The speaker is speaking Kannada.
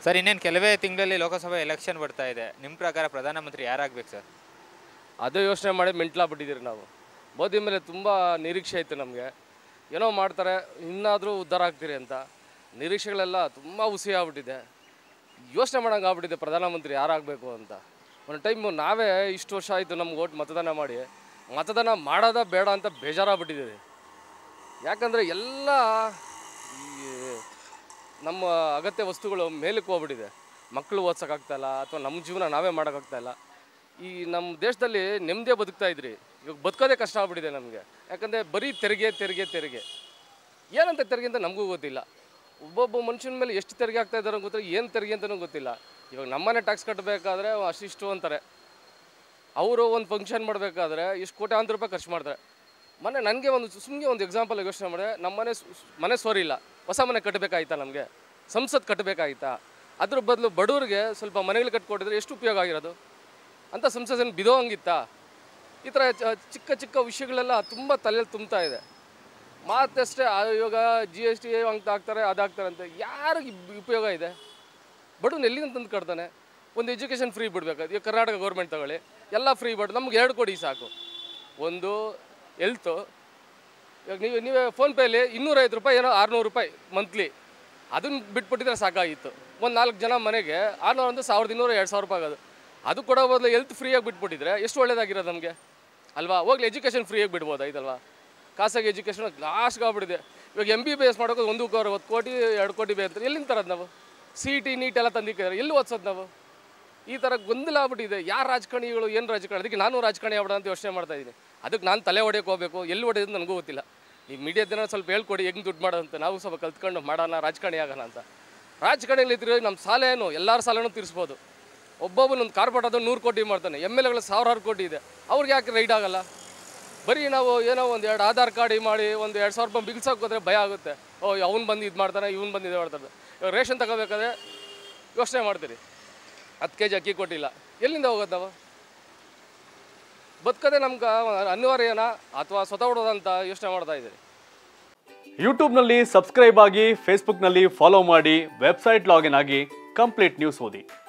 ಸರ್ ಇನ್ನೇನು ಕೆಲವೇ ತಿಂಗಳಲ್ಲಿ ಲೋಕಸಭಾ ಎಲೆಕ್ಷನ್ ಬರ್ತಾ ಇದೆ ನಿಮ್ಮ ಪ್ರಕಾರ ಪ್ರಧಾನಮಂತ್ರಿ ಯಾರಾಗಬೇಕು ಸರ್ ಅದೇ ಯೋಚನೆ ಮಾಡಿ ಮೆಂಟ್ಲಾಗ್ಬಿಟ್ಟಿದ್ದೀರಿ ನಾವು ಮೋದಿ ಮೇಲೆ ತುಂಬ ನಿರೀಕ್ಷೆ ಇತ್ತು ನಮಗೆ ಏನೋ ಮಾಡ್ತಾರೆ ಇನ್ನಾದರೂ ಉದ್ಧಾರ ಆಗ್ತೀರಿ ಅಂತ ನಿರೀಕ್ಷೆಗಳೆಲ್ಲ ತುಂಬ ಹುಸಿ ಆಗ್ಬಿಟ್ಟಿದೆ ಯೋಚನೆ ಮಾಡೋಂಗೆ ಆಗ್ಬಿಟ್ಟಿದೆ ಪ್ರಧಾನಮಂತ್ರಿ ಯಾರಾಗಬೇಕು ಅಂತ ಒಂದು ಟೈಮು ನಾವೇ ಇಷ್ಟು ವರ್ಷ ಆಯಿತು ನಮ್ಗೆ ಓಟ್ ಮತದಾನ ಮಾಡಿ ಮತದಾನ ಮಾಡೋದ ಬೇಡ ಅಂತ ಬೇಜಾರಾಗ್ಬಿಟ್ಟಿದ್ದೀರಿ ಯಾಕಂದರೆ ಎಲ್ಲ ಈ ನಮ್ಮ ಅಗತ್ಯ ವಸ್ತುಗಳು ಮೇಲಕ್ಕೆ ಹೋಗ್ಬಿಟ್ಟಿದೆ ಮಕ್ಕಳು ಓದ್ಸೋಕ್ಕಾಗ್ತಾಯಿಲ್ಲ ಅಥವಾ ನಮ್ಮ ಜೀವನ ನಾವೇ ಮಾಡೋಕ್ಕಾಗ್ತಾಯಿಲ್ಲ ಈ ನಮ್ಮ ದೇಶದಲ್ಲಿ ನೆಮ್ಮದಿಯ ಬದುಕ್ತಾ ಇದ್ರಿ ಇವಾಗ ಬದುಕೋದೇ ಕಷ್ಟ ಆಗ್ಬಿಟ್ಟಿದೆ ನಮಗೆ ಯಾಕಂದರೆ ಬರೀ ತೆರಿಗೆ ತೆರಿಗೆ ತೆರಿಗೆ ಏನಂತ ತೆರಿಗೆ ಅಂತ ನಮಗೂ ಗೊತ್ತಿಲ್ಲ ಒಬ್ಬೊಬ್ಬ ಮನುಷ್ಯನ ಮೇಲೆ ಎಷ್ಟು ತೆರಿಗೆ ಆಗ್ತಾ ಇದ್ದಾರೋ ಗೊತ್ತಿಲ್ಲ ಏನು ತೆರಿಗೆ ಅಂತಲೂ ಗೊತ್ತಿಲ್ಲ ಇವಾಗ ನಮ್ಮನೆ ಟ್ಯಾಕ್ಸ್ ಕಟ್ಟಬೇಕಾದ್ರೆ ಅಷ್ಟಿಷ್ಟು ಅಂತಾರೆ ಅವರು ಒಂದು ಫಂಕ್ಷನ್ ಮಾಡಬೇಕಾದ್ರೆ ಇಷ್ಟು ಕೋಟ್ಯಾಂತರ ರೂಪಾಯಿ ಖರ್ಚು ಮಾಡ್ತಾರೆ ಮೊನ್ನೆ ನನಗೆ ಒಂದು ಸುಮ್ಮನೆ ಒಂದು ಎಕ್ಸಾಂಪಲ್ ಯೋಚನೆ ಮಾಡಿದೆ ನಮ್ಮ ಮನೆ ಸು- ಮನೆ ಸೋರಿ ಇಲ್ಲ ಹೊಸ ಮನೆ ಕಟ್ಟಬೇಕಾಯ್ತಾ ನಮಗೆ ಸಂಸತ್ ಕಟ್ಟಬೇಕಾಯ್ತಾ ಅದ್ರ ಬದಲು ಬಡವ್ರಿಗೆ ಸ್ವಲ್ಪ ಮನೆಗಳು ಕಟ್ಕೊಟ್ಟಿದ್ರೆ ಎಷ್ಟು ಉಪಯೋಗ ಆಗಿರೋದು ಅಂತ ಸಂಸತ್ ಏನು ಬಿದೋ ಹಂಗಿತ್ತಾ ಈ ಥರ ಚ- ಚಿಕ್ಕ ಚಿಕ್ಕ ವಿಷಯಗಳೆಲ್ಲ ತುಂಬ ತಲೆಯಲ್ಲಿ ತುಂಬ್ತಾ ಇದೆ ಮಾತಷ್ಟೇ ಆ ಇವಾಗ ಜಿ ಎಸ್ ಟಿ ಅಂತ ಹಾಕ್ತಾರೆ ಅದಾಗ್ತಾರೆ ಅಂತ ಯಾರಿಗೆ ಇಬ್- ಉಪಯೋಗ ಇದೆ ಬಡವನು ಎಲ್ಲಿಂದ ತಂದು ಕಟ್ತಾನೆ ಒಂದು ಎಜುಕೇಷನ್ ಫ್ರೀ ಬಿಡ್ಬೇಕು ಈಗ ಕರ್ನಾಟಕ ಗೌರ್ಮೆಂಟ್ ತಗೊಳ್ಳಿ ಎಲ್ಲ ಫ್ರೀ ಬಿಡು ನಮ್ಗೆ ಎರಡು ಕೊಡಿ ಸಾಕು ಒಂದು ಎಲ್ತು ಇವಾಗ ನೀವು ನೀವೇ ಫೋನ್ಪೇಲಿ ಇನ್ನೂರೈವತ್ತು ರೂಪಾಯಿ ಏನೋ ಆರುನೂರು ರೂಪಾಯಿ ಮಂತ್ಲಿ ಅದನ್ನ ಬಿಟ್ಬಿಟ್ಟಿದ್ರೆ ಸಾಕಾಗಿತ್ತು ಒಂದು ನಾಲ್ಕು ಜನ ಮನೆಗೆ ಆರುನೂರು ಒಂದು ಸಾವಿರದ ಇನ್ನೂರು ಎರಡು ಸಾವಿರ ರೂಪಾಯಿ ಆಗೋದು ಅದು ಕೊಡೋ ಬದಲು ಹೆಲ್ತ್ ಫ್ರೀಯಾಗಿ ಬಿಟ್ಬಿಟ್ಟಿದ್ರೆ ಎಷ್ಟು ಒಳ್ಳೇದಾಗಿರೋದು ನಮಗೆ ಅಲ್ವಾ ಹೋಗ್ಲಿ ಎಜುಕೇಷನ್ ಫ್ರೀಯಾಗಿ ಬಿಡ್ಬೋದು ಆಯ್ತಲ್ವಾ ಖಾಸಗಿ ಎಜುಕೇಷನ್ ಲಾಸ್ಟ್ಗೆ ಆಗ್ಬಿಟ್ಟಿದೆ ಇವಾಗ ಎಮ್ ಬಿ ಬಿ ಎಸ್ ಮಾಡೋಕೆ ಒಂದು ಅರವತ್ತು ಕೋಟಿ ಎರಡು ಕೋಟಿ ಬೇಕು ಎಲ್ಲಿಂದ ತರೋದು ನಾವು ಸಿ ಟಿ ನೀಟ್ ಎಲ್ಲ ತಂದಿಕ್ಕಿದ್ರೆ ಎಲ್ಲಿ ಓದ್ಸೋದು ನಾವು ಈ ಥರ ಗೊಂದಲ ಆಗ್ಬಿಟ್ಟಿದೆ ಯಾರು ರಾಜಕಾರಣಿಗಳು ಏನು ರಾಜಕಾರಣ ಅದಕ್ಕೆ ನಾನು ರಾಜಕಾರಣಿ ಆಗ್ಬಿಡ ಅಂತ ಯೋಚನೆ ಮಾಡ್ತಾ ಇದ್ದೀನಿ ಅದಕ್ಕೆ ನಾನು ತಲೆ ಹೊಡೆಯೋಕೆ ಹೋಗಬೇಕು ಎಲ್ಲಿ ಹೊಡೆಯೋದು ನನಗೂ ಗೊತ್ತಿಲ್ಲ ಈ ಮೀಡಿಯಾದ ಸ್ವಲ್ಪ ಹೇಳ್ಕೊಡಿ ಹೆಂಗೆ ದುಡ್ಡು ಮಾಡೋದಂತ ನಾವು ಸ್ವಲ್ಪ ಕಲ್ತ್ಕೊಂಡು ಮಾಡೋಣ ರಾಜಕಾರಣಿ ಆಗೋಣ ಅಂತ ರಾಜಕಾರಣಿಯಲ್ಲಿ ಇದ್ರೆ ನಮ್ಮ ಸಾಲ ಏನು ಎಲ್ಲರ ಸಾಲನೂ ತೀರಿಸ್ಬೋದು ಒಬ್ಬೊಬ್ಬನ ಒಂದು ಕಾರ್ಪೊರೇಟ್ ಅದು ನೂರು ಕೋಟಿ ಮಾಡ್ತಾನೆ ಎಮ್ ಎಲ್ ಎಗಳು ಸಾವಿರಾರು ಕೋಟಿ ಇದೆ ಅವ್ರಿಗೆ ಯಾಕೆ ರೈಡ್ ಆಗಲ್ಲ ಬರೀ ನಾವು ಏನೋ ಒಂದು ಎರಡು ಆಧಾರ್ ಕಾರ್ಡ್ ಮಾಡಿ ಒಂದು ಎರಡು ಸಾವಿರ ರೂಪಾಯಿ ಬಿಗಿಸೋಕೆ ಹೋದ್ರೆ ಭಯ ಆಗುತ್ತೆ ಓ ಅವ್ನು ಬಂದು ಇದು ಮಾಡ್ತಾನೆ ಇವ್ನು ಬಂದು ಇದು ಮಾಡ್ತಾರೆ ಇವಾಗ ರೇಷನ್ ತಗೋಬೇಕಾದ್ರೆ ಯೋಚನೆ ಮಾಡ್ತೀರಿ ಹತ್ತು ಕೆ ಜಿ ಅಕ್ಕಿ ಕೊಟ್ಟಿಲ್ಲ ಎಲ್ಲಿಂದ ಹೋಗೋದು ನಾವು ಬದುಕದೆ ನಮ್ಗೆ ಅನಿವಾರ್ಯನಾ ಅಥವಾ ಸ್ವತಃ ಹೊಡೋದಂತ ಯೋಚನೆ ಮಾಡ್ತಾ ಇದ್ದೀರಿ ಯೂಟ್ಯೂಬ್ನಲ್ಲಿ ಸಬ್ಸ್ಕ್ರೈಬ್ ಆಗಿ ಫೇಸ್ಬುಕ್ನಲ್ಲಿ ಫಾಲೋ ಮಾಡಿ ವೆಬ್ಸೈಟ್ ಲಾಗಿನ್ ಆಗಿ ಕಂಪ್ಲೀಟ್ ನ್ಯೂಸ್ ಓದಿ